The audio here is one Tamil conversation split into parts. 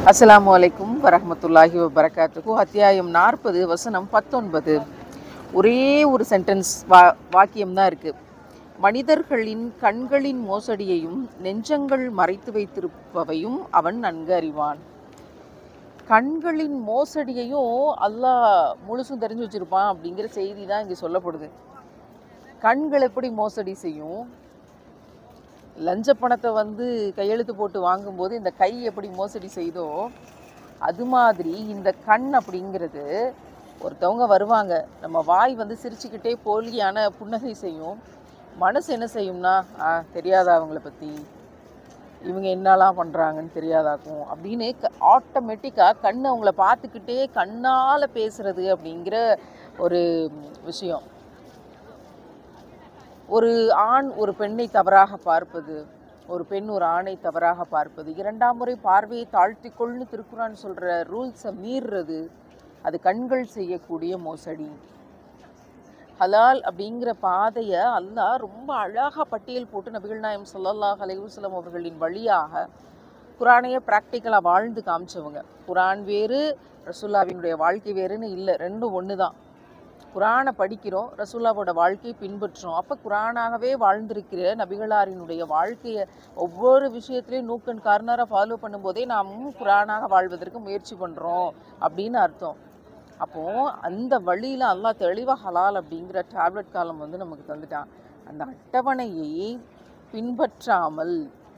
அஸ்ஸலாமு அலைக்கும் வரஹ்மத்துல்லாஹி வபரகாத்துஹு அத்தியாயம் நாற்பது வசனம் பத்தொன்பது ஒரே ஒரு சென்டென்ஸ் வா வாக்கியம் தான் இருக்கு மனிதர்களின் கண்களின் மோசடியையும் நெஞ்சங்கள் மறைத்து வைத்திருப்பவையும் அவன் நன்கு அறிவான் கண்களின் மோசடியையும் அல்லாஹ் முழுசும் தெரிஞ்சு வச்சிருப்பான் அப்படிங்கிற செய்தி தான் இங்கே சொல்லப்படுது கண்கள் எப்படி மோசடி செய்யும் லஞ்ச பணத்தை வந்து கையெழுத்து போட்டு வாங்கும்போது இந்த கை எப்படி மோசடி செய்தோ அது மாதிரி இந்த கண் அப்படிங்கிறது ஒருத்தவங்க வருவாங்க நம்ம வாய் வந்து சிரிச்சுக்கிட்டே போலியான புன்னகை செய்யும் மனசு என்ன செய்யும்னா ஆ தெரியாதா அவங்கள பற்றி இவங்க என்னலாம் பண்ணுறாங்கன்னு தெரியாதாக்கும் அப்படின்னு ஆட்டோமேட்டிக்காக கண் அவங்கள பார்த்துக்கிட்டே கண்ணால் பேசுறது அப்படிங்கிற ஒரு விஷயம் ஒரு ஆண் ஒரு பெண்ணை தவறாக பார்ப்பது ஒரு பெண் ஒரு ஆணை தவறாக பார்ப்பது இரண்டாம் முறை பார்வையை தாழ்த்திக்கொள்னு திருக்குறான் சொல்கிற ரூல்ஸை மீறுறது அது கண்கள் செய்யக்கூடிய மோசடி ஹலால் அப்படிங்கிற பாதையை அல்லாஹ் ரொம்ப அழகாக பட்டியல் போட்டு நபிகள் நாயம் ஸல்லல்லாஹு அலைஹி வஸல்லம் அவர்களின் வழியாக குரானையே ப்ராக்டிக்கலாக வாழ்ந்து காமிச்சவங்க குரான் வேறு ரசூல்லாவினுடைய வாழ்க்கை வேறுன்னு இல்லை ரெண்டும் ஒன்று தான் குரானை படிக்கிறோம் ரசூல்லாவோட வாழ்க்கையை பின்பற்றுறோம் அப்போ குரானாகவே வாழ்ந்திருக்கிற நபிகளாரினுடைய வாழ்க்கையை ஒவ்வொரு விஷயத்துலையும் நூக்கன் கார்னராக ஃபாலோ பண்ணும்போதே நாமும் குரானாக வாழ்வதற்கு முயற்சி பண்ணுறோம் அப்படின்னு அர்த்தம் அப்போது அந்த வழியில் அல்லாஹ் தெளிவாக ஹலால் அப்படிங்கிற டேப்லெட் காலம் வந்து நமக்கு தந்துட்டான் அந்த அட்டவணையை பின்பற்றாமல்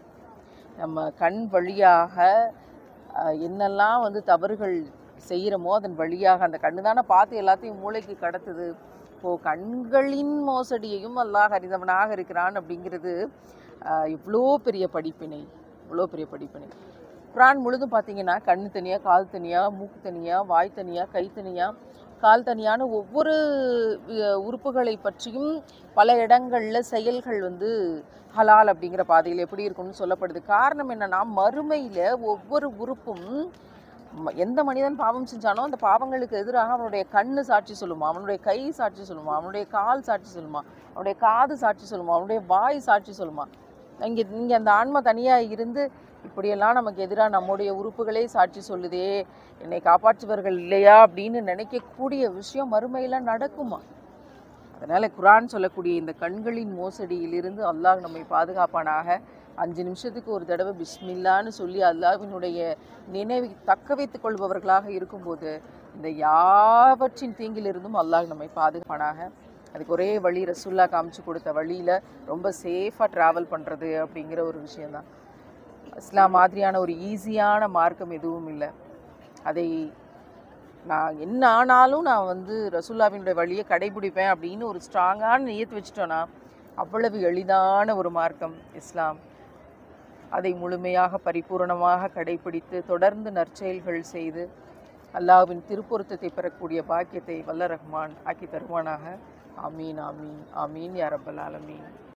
நம்ம கண் வழியாக அஹ், என்னெல்லாம் வந்து தவறுகள் செய்கிறோமோ அதன் வழியாக அந்த கண்ணு தானே பார்த்து எல்லாத்தையும் மூளைக்கு கடத்துது இப்போது கண்களின் மோசடியையும் அல்லாஹ் அறிந்தவனாக இருக்கிறான் அப்படிங்கிறது ஆஹ், இவ்வளோ பெரிய படிப்பினை இவ்வளோ பெரிய படிப்பினை குரான் முழுதும் பார்த்தீங்கன்னா கண் தனியாக கால் தனியாக மூக்கு தனியாக வாய் தனியாக கை தனியாக கால் தனியான ஒவ்வொரு அஹ், உறுப்புகளை பற்றியும் பல இடங்களில் செயல்கள் வந்து ஹலால் அப்படிங்கிற பாதையில் எப்படி இருக்கும்னு சொல்லப்படுது காரணம் என்னன்னா மறுமையில் ஒவ்வொரு உறுப்பும் ம- எந்த மனிதன் பாவம் செஞ்சானோ அந்த பாவங்களுக்கு எதிராக அவனுடைய கண்ணு சாட்சி சொல்லுமா அவனுடைய கை சாட்சி சொல்லுமா அவனுடைய கால் சாட்சி சொல்லுமா அவனுடைய காது சாட்சி சொல்லுமா அவனுடைய வாய் சாட்சி சொல்லுமா இங்கே இங்கே அந்த ஆன்மா தனியாக இருந்து இப்படியெல்லாம் நமக்கு எதிராக நம்முடைய உறுப்புகளே சாட்சி சொல்லுதே என்னை காப்பாற்றுவர்கள் இல்லையா அப்படின்னு நினைக்கக்கூடிய விஷயம் மறுமையில் நடக்குமா அதனால் குரான் சொல்லக்கூடிய இந்த கண்களின் மோசடியிலிருந்து அல்லாஹ் நம்மை பாதுகாப்பானாக அஞ்சு நிமிஷத்துக்கு ஒரு தடவை பிஸ்மில்லான்னு சொல்லி அல்லாஹ்வினுடைய நினைவை தக்க வைத்துக் கொள்பவர்களாக இருக்கும்போது இந்த யாவற்றின் தீங்கிலிருந்தும் அல்லாஹ் நம்மை பாதுகாப்பானாக அதுக்கு ஒரே வழி ரசுல்லா காமிச்சு கொடுத்த வழியில் ரொம்ப சேஃபாக ட்ராவல் பண்ணுறது அப்படிங்கிற ஒரு விஷயந்தான் இஸ்லாம் மாதிரியான ஒரு ஈஸியான மார்க்கம் எதுவும் இல்லை அதை நான் என்ன ஆனாலும் நான் வந்து ரசூல்லாவினுடைய வழியை கடைபிடிப்பேன் அப்படின்னு ஒரு ஸ்ட்ராங்கான நியத்து வச்சுட்டோன்னா அவ்வளவு எளிதான ஒரு மார்க்கம் இஸ்லாம் அதை முழுமையாக பரிபூரணமாக கடைபிடித்து தொடர்ந்து நற்செயல்கள் செய்து அல்லாஹ்வின் திருப்பொருத்தத்தை பெறக்கூடிய பாக்கியத்தை வல்ல ரஹ்மான் ஆக்கி தருவானாக ஆமீன் ஆமீன் ஆமீன் யா ரப்பல் ஆலமீன்